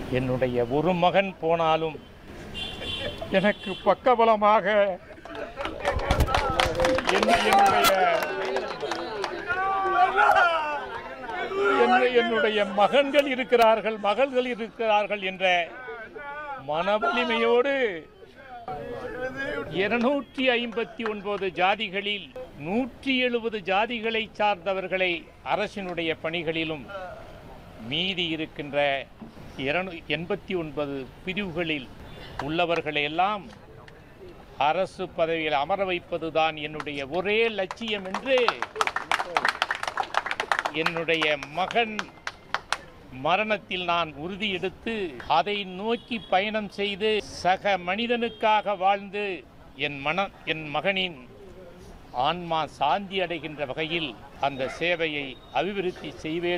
என்னுடைய ஒரு மகன் போனாலும் எனக்கு பக்கபலமாக என்ன- என்னுடைய என்ன- என்னுடைய மகன்கள் இருக்கிறார்கள் மகள்கள் இருக்கிறார்கள் என்ற மனவலிமையோடு இருநூற்றி ஐம்பத்தி ஒன்பது ஜாதிகளில் நூற்றி எழுபது ஜாதிகளை சார்ந்தவர்களை அரசினுடைய பணிகளிலும் மீதி இருக்கின்ற இருநூ எண்பத்தி ஒன்பது பிரிவுகளில் உள்ளவர்களையெல்லாம் அரசு பதவியில் அமர வைப்பதுதான் என்னுடைய ஒரே லட்சியம் என்று என்னுடைய மகன் மரணத்தில் நான் உறுதி எடுத்து அதை நோக்கி பயணம் செய்து சக மனிதனுக்காக வாழ்ந்து என் மன என் மகனின் ஆன்மா சாந்தி அடைகின்ற வகையில் அந்த சேவையை அபிவிருத்தி செய்வேன்